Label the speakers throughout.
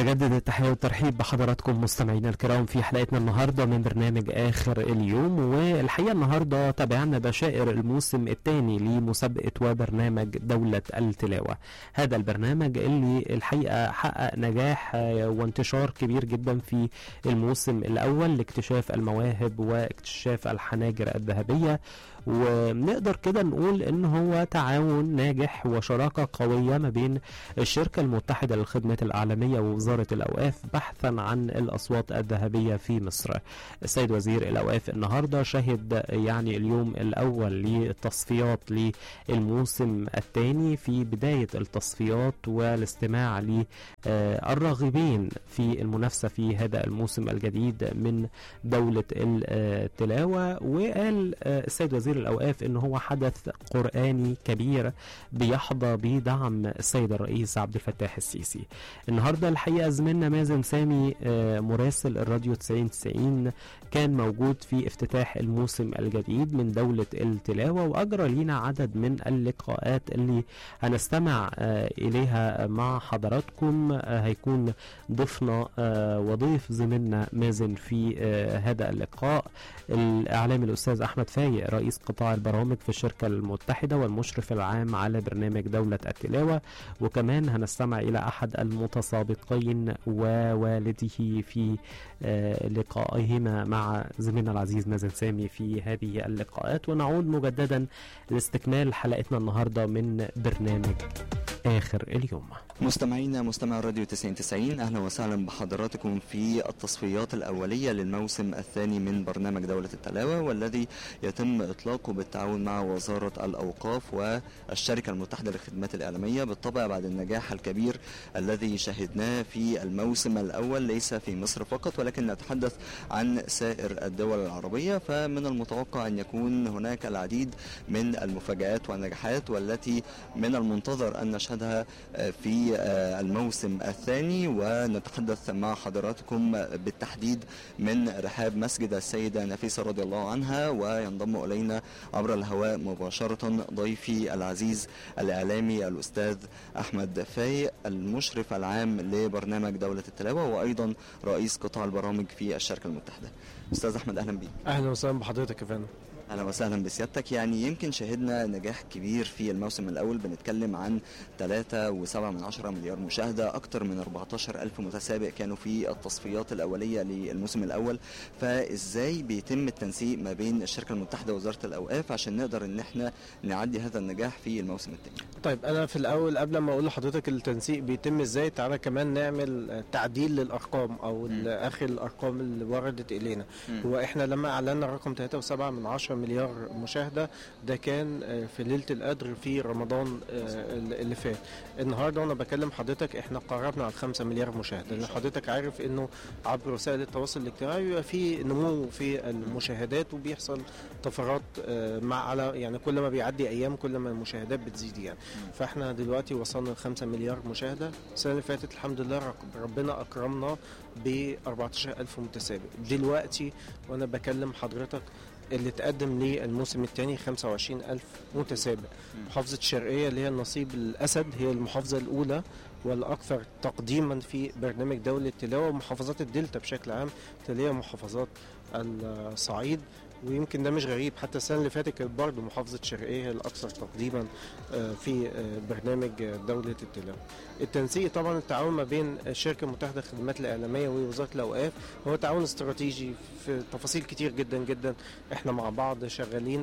Speaker 1: بجدد التحية والترحيب بحضراتكم مستمعينا الكرام في حلقتنا النهاردة من برنامج آخر اليوم والحقيقة النهاردة تابعنا بشائر الموسم الثاني لمسابقة وبرنامج دولة التلاوة هذا البرنامج اللي الحقيقة حقق نجاح وانتشار كبير جدا في الموسم الأول لاكتشاف المواهب واكتشاف الحناجر الذهبية ونقدر كده نقول ان هو تعاون ناجح وشراكة قوية ما بين الشركة المتحدة للخدمات الإعلامية ووزارة الأوقاف بحثا عن الأصوات الذهبية في مصر السيد وزير الأوقاف النهاردة شهد يعني اليوم الأول للتصفيات للموسم الثاني في بداية التصفيات والاستماع للراغبين في المنافسة في هذا الموسم الجديد من دولة التلاوة وقال السيد وزير الأوقاف إن هو حدث قرآني كبير بيحظى بدعم السيد الرئيس عبد الفتاح السيسي النهارده الحقيقه زميلنا مازن سامي مراسل الراديو 90 90 كان موجود في افتتاح الموسم الجديد من دوله التلاوه واجرى لينا عدد من اللقاءات اللي هنستمع اليها مع حضراتكم هيكون ضيفنا وضيف زميلنا مازن في هذا اللقاء الاعلامي الاستاذ احمد فايق رئيس قطاع البرامج في الشركه المتحده والمشرف العام على برنامج دوله التلاوه وكمان هنستمع الى احد المتسابقين ووالده في لقائهما مع زميلنا العزيز مازن سامي في هذه اللقاءات ونعود مجددا لاستكمال حلقتنا النهارده من برنامج آخر اليوم
Speaker 2: مستمعينا مستمع راديو 9090 أهلا وسهلا بحضراتكم في التصفيات الأولية للموسم الثاني من برنامج دولة التلاوة والذي يتم إطلاقه بالتعاون مع وزارة الأوقاف والشركة المتحدة للخدمات الإعلامية بالطبع بعد النجاح الكبير الذي شهدناه في الموسم الأول ليس في مصر فقط ولكن نتحدث عن سائر الدول العربية فمن المتوقع أن يكون هناك العديد من المفاجآت والنجاحات والتي من المنتظر أن نشهدها في الموسم الثاني ونتحدث مع حضراتكم بالتحديد من رحاب مسجد السيدة نفيسة رضي الله عنها وينضم إلينا عبر الهواء مباشرة ضيفي العزيز الإعلامي الأستاذ أحمد فايق المشرف العام لبرنامج دولة التلاوة وأيضا رئيس قطاع البرامج في الشركة المتحدة أستاذ أحمد أهلا بيك
Speaker 3: أهلا وسهلا بحضرتك يا فندم
Speaker 2: اهلا وسهلا بسيادتك يعني يمكن شهدنا نجاح كبير في الموسم الاول بنتكلم عن 3.7 من عشرة مليار مشاهده اكثر من 14 الف متسابق كانوا في التصفيات الاوليه للموسم الاول فازاي بيتم التنسيق ما بين الشركه المتحده ووزاره الاوقاف عشان نقدر ان احنا نعدي هذا النجاح في الموسم الثاني
Speaker 3: طيب انا في الاول قبل ما اقول لحضرتك التنسيق بيتم ازاي تعالى كمان نعمل تعديل للارقام او اخر الارقام اللي وردت الينا هو احنا لما اعلنا رقم 3.7 من عشرة مليار مشاهدة ده كان في ليلة القدر في رمضان اللي فات النهاردة وانا بكلم حضرتك احنا قربنا على 5 مليار مشاهدة لان حضرتك عارف انه عبر وسائل التواصل الاجتماعي بيبقى في نمو في المشاهدات وبيحصل طفرات مع على يعني كل ما بيعدي ايام كل ما المشاهدات بتزيد يعني فاحنا دلوقتي وصلنا ل 5 مليار مشاهدة السنة اللي فاتت الحمد لله ربنا اكرمنا ب 14000 متسابق دلوقتي وانا بكلم حضرتك اللي تقدم للموسم الثاني 25 ألف متسابق محافظة الشرقية اللي هي النصيب الأسد هي المحافظة الأولى والأكثر تقديما في برنامج دولة التلاوة ومحافظات الدلتا بشكل عام تليها محافظات الصعيد ويمكن ده مش غريب حتى السنه اللي فاتت كانت برضه محافظه الشرقيه هي الاكثر تقديما في برنامج دوله التلاوه. التنسيق طبعا التعاون ما بين الشركه المتحده للخدمات الاعلاميه ووزاره الاوقاف هو تعاون استراتيجي في تفاصيل كتير جدا جدا احنا مع بعض شغالين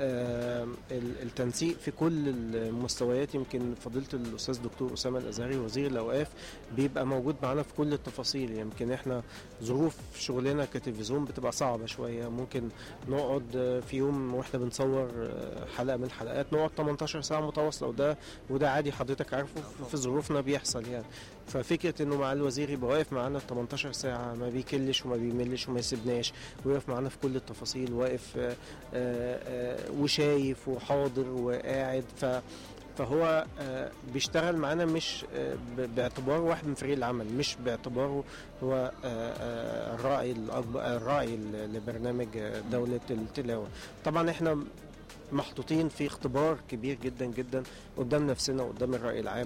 Speaker 3: التنسيق في كل المستويات يمكن فضيله الاستاذ دكتور اسامه الازهري وزير الاوقاف بيبقى موجود معانا في كل التفاصيل يمكن احنا ظروف شغلنا كتلفزيون بتبقى صعبه شويه ممكن نقعد في يوم واحنا بنصور حلقه من الحلقات نقعد 18 ساعه متواصله وده وده عادي حضرتك عارفه في ظروفنا بيحصل يعني ففكره انه مع الوزير يبقى واقف معانا 18 ساعه ما بيكلش وما بيملش وما يسيبناش ويقف معانا في كل التفاصيل واقف آآ آآ وشايف وحاضر وقاعد ف فهو بيشتغل معانا مش باعتباره واحد من فريق العمل مش باعتباره هو الراعي الاكبر الراعي لبرنامج دوله التلاوه طبعا احنا محطوطين في اختبار كبير جدا جدا قدام نفسنا وقدام الراي العام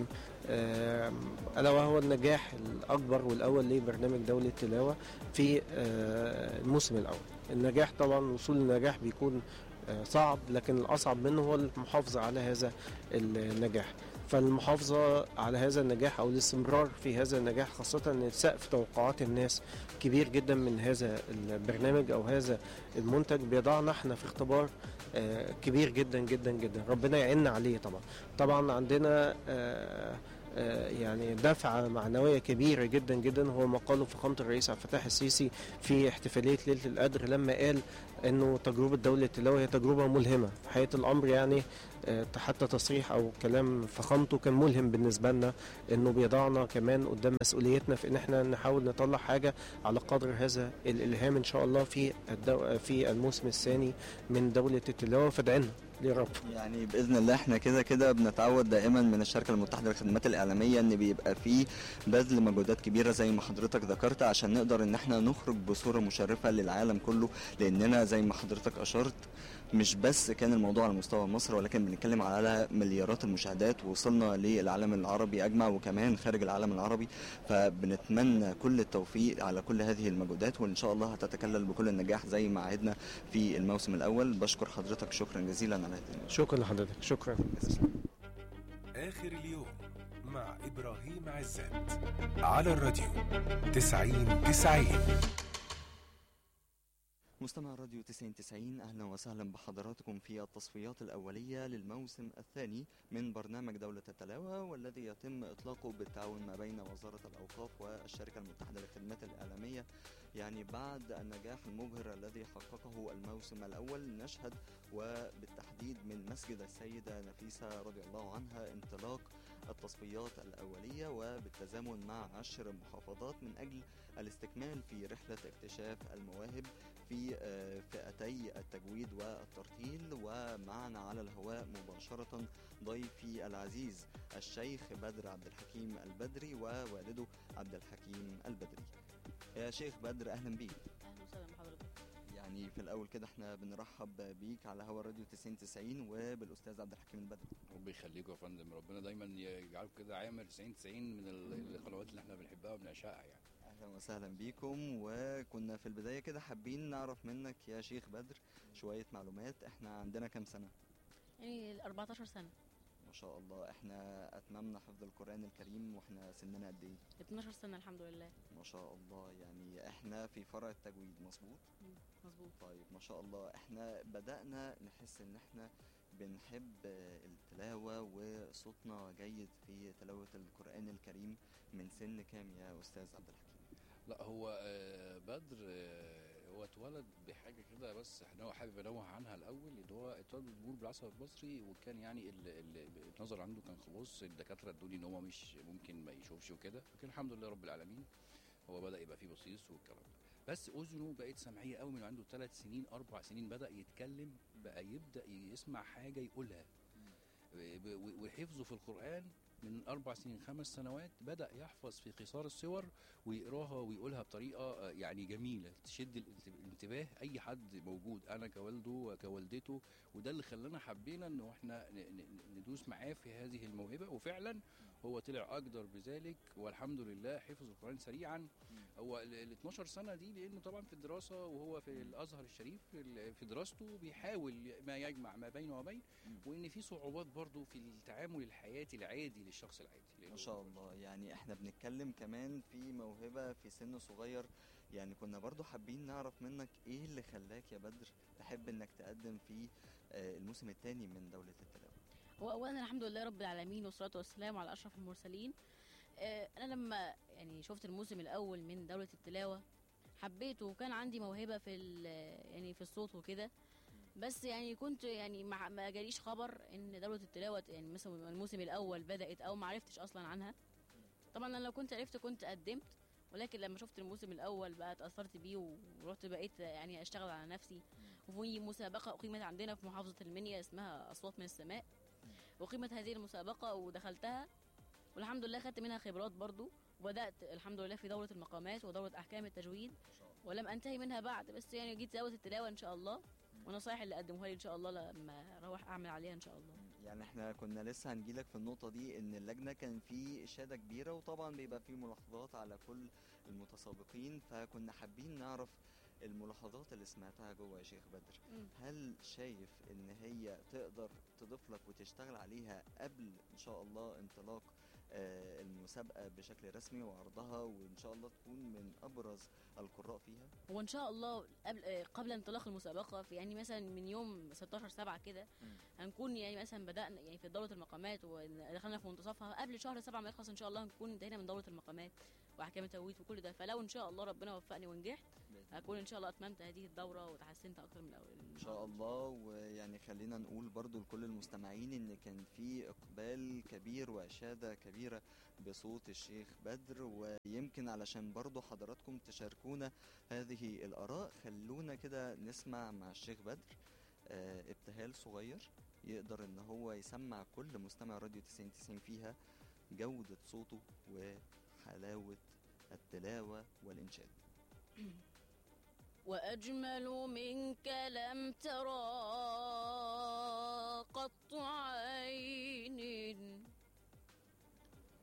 Speaker 3: آه، الا وهو النجاح الاكبر والاول لبرنامج دوله التلاوه في آه، الموسم الاول النجاح طبعا وصول النجاح بيكون آه، صعب لكن الاصعب منه هو المحافظه على هذا النجاح فالمحافظة على هذا النجاح أو الاستمرار في هذا النجاح خاصة أن سقف توقعات الناس كبير جدا من هذا البرنامج أو هذا المنتج بيضعنا احنا في اختبار آه، كبير جدا جدا جدا ربنا يعيننا عليه طبعا طبعا عندنا آه، آه، يعني دفعة معنوية كبيرة جدا جدا هو ما قاله فخامة الرئيس عبد الفتاح السيسي في احتفالية ليلة القدر لما قال انه تجربة دولة التلاوة هي تجربة ملهمة في حقيقة الامر يعني آه، حتى تصريح او كلام فخامته كان ملهم بالنسبة لنا انه بيضعنا كمان قدام مسؤوليتنا في ان احنا نحاول نطلع حاجة على قدر هذا الالهام ان شاء الله في الدو... في الموسم الثاني من دولة التلاوة فادعنا يا رب
Speaker 2: يعني باذن الله احنا كده كده بنتعود دائما من الشركه المتحده للخدمات الاعلاميه ان بيبقى فيه بذل مجهودات كبيره زي ما حضرتك ذكرت عشان نقدر ان احنا نخرج بصوره مشرفه للعالم كله لاننا زي ما حضرتك اشرت مش بس كان الموضوع على مستوى مصر ولكن بنتكلم على مليارات المشاهدات وصلنا للعالم العربي اجمع وكمان خارج العالم العربي فبنتمنى كل التوفيق على كل هذه المجهودات وان شاء الله هتتكلل بكل النجاح زي ما عهدنا في الموسم الاول بشكر حضرتك شكرا جزيلا على هذه المشاركة.
Speaker 3: شكرا لحضرتك شكرا
Speaker 4: آخر اليوم مع إبراهيم عزت على الراديو تسعين تسعين
Speaker 2: مستمع راديو 9090 اهلا وسهلا بحضراتكم في التصفيات الاوليه للموسم الثاني من برنامج دوله التلاوه والذي يتم اطلاقه بالتعاون ما بين وزاره الاوقاف والشركه المتحده للخدمات الاعلاميه يعني بعد النجاح المبهر الذي حققه الموسم الاول نشهد وبالتحديد من مسجد السيده نفيسه رضي الله عنها انطلاق التصفيات الأولية وبالتزامن مع عشر محافظات من أجل الاستكمال في رحلة اكتشاف المواهب في آه، فئتي التجويد والترتيل ومعنا على الهواء مباشرة ضيفي العزيز الشيخ بدر عبد الحكيم البدري ووالده عبد الحكيم البدري يا شيخ بدر أهلا بيك
Speaker 5: اهلا وسهلا بحضرتك
Speaker 2: يعني في الأول كده احنا بنرحب بيك على هوا راديو 9090 وبالأستاذ عبد الحكيم البدري
Speaker 6: ربي يخليكم يا فندم ربنا دايما يجعلكم كده عامر 90 90 من ال- القنوات اللي احنا بنحبها وبنعشقها يعني
Speaker 2: اهلا وسهلا بيكم وكنا في البدايه كده حابين نعرف منك يا شيخ بدر شويه معلومات احنا عندنا كام سنه
Speaker 5: يعني ال 14 سنه
Speaker 2: ما شاء الله احنا اتممنا حفظ القران الكريم واحنا سننا قد ايه
Speaker 5: 12 سنه الحمد لله
Speaker 2: ما شاء الله يعني احنا في فرع التجويد مظبوط
Speaker 5: مظبوط
Speaker 2: طيب ما شاء الله احنا بدأنا نحس ان احنا بنحب آه، التلاوة وصوتنا جيد في تلاوة القرآن الكريم من سن كام يا أستاذ عبد الحكيم؟
Speaker 6: لا هو آه، بدر آه، هو اتولد بحاجه كده بس احنا هو حابب انوه عنها الاول ان هو اتولد بجول بالعصب البصري وكان يعني ال- ال- النظر عنده كان خلاص الدكاتره ادوني ان هو مش ممكن ما يشوفش وكده لكن الحمد لله رب العالمين هو بدا يبقى فيه بصيص والكلام ده بس اذنه بقت سمعيه قوي من عنده ثلاث سنين اربع سنين بدا يتكلم بقى يبدا يسمع حاجه يقولها ب- و- وحفظه في القران من اربع سنين خمس سنوات بدا يحفظ في قصار السور ويقراها ويقولها بطريقه آه، يعني جميله تشد الانت- الانتباه اي حد موجود انا كوالده وكوالدته وده اللي خلانا حبينا انه احنا ن- ن- ندوس معاه في هذه الموهبه وفعلا هو طلع اقدر بذلك والحمد لله حفظ القران سريعا هو ال ال 12 سنه دي لانه طبعا في الدراسه وهو في الازهر الشريف في ال- في دراسته بيحاول ما يجمع ما بينه وبين وان في صعوبات برضه في التعامل الحياتي العادي للشخص العادي
Speaker 2: ما
Speaker 6: لأنه
Speaker 2: شاء الله يعني احنا بنتكلم كمان في موهبة في سن صغير يعني كنا برضو حابين نعرف منك ايه اللي خلاك يا بدر تحب انك تقدم في آه، الموسم الثاني من دولة التلاوة
Speaker 5: هو اولا الحمد لله رب العالمين والصلاه والسلام على اشرف المرسلين آه، انا لما يعني شفت الموسم الاول من دوله التلاوه حبيته وكان عندي موهبه في ال- يعني في الصوت وكده بس يعني كنت يعني ما ما جاليش خبر ان دوله التلاوه يعني مثلا الموسم الاول بدات او ما عرفتش اصلا عنها طبعا انا لو كنت عرفت كنت قدمت ولكن لما شفت الموسم الاول بقى اتاثرت بيه ورحت بقيت يعني اشتغل على نفسي وفي مسابقه اقيمت عندنا في محافظه المنيا اسمها اصوات من السماء وقيمت هذه المسابقه ودخلتها والحمد لله خدت منها خبرات برضو وبدات الحمد لله في دوره المقامات ودوره احكام التجويد ولم انتهي منها بعد بس يعني جيت دوره التلاوه ان شاء الله ونصايح اللي قدموها لي ان شاء الله لما اروح اعمل عليها ان شاء الله
Speaker 2: يعني احنا كنا لسه هنجيلك في النقطة دي ان اللجنة كان في اشادة كبيرة وطبعا بيبقى في ملاحظات على كل المتسابقين فكنا حابين نعرف الملاحظات اللي سمعتها جوه يا شيخ بدر
Speaker 5: مم.
Speaker 2: هل شايف ان هي تقدر تضيف لك وتشتغل عليها قبل ان شاء الله انطلاق آه، المسابقة بشكل رسمي وعرضها وان شاء الله تكون من ابرز القراء فيها
Speaker 5: هو ان شاء الله قبل آه، قبل انطلاق المسابقه في يعني مثلا من يوم 16 7 كده هنكون يعني مثلا بدانا يعني في دوره المقامات ودخلنا في منتصفها قبل شهر 7 ما يخلص ان شاء الله هنكون انتهينا من دوره المقامات واحكام التوقيت وكل ده فلو ان شاء الله ربنا وفقني ونجحت هكون ان شاء الله اتممت هذه الدوره وتحسنت اكتر من الاول
Speaker 2: ان شاء الله ويعني خلينا نقول برضو لكل المستمعين ان كان في اقبال كبير واشاده كبيره بصوت الشيخ بدر ويمكن علشان برضو حضراتكم تشاركونا هذه الاراء خلونا كده نسمع مع الشيخ بدر آه، ابتهال صغير يقدر ان هو يسمع كل مستمع راديو 90 90 فيها جوده صوته وحلاوه التلاوه والانشاد
Speaker 5: وأجمل منك لم ترى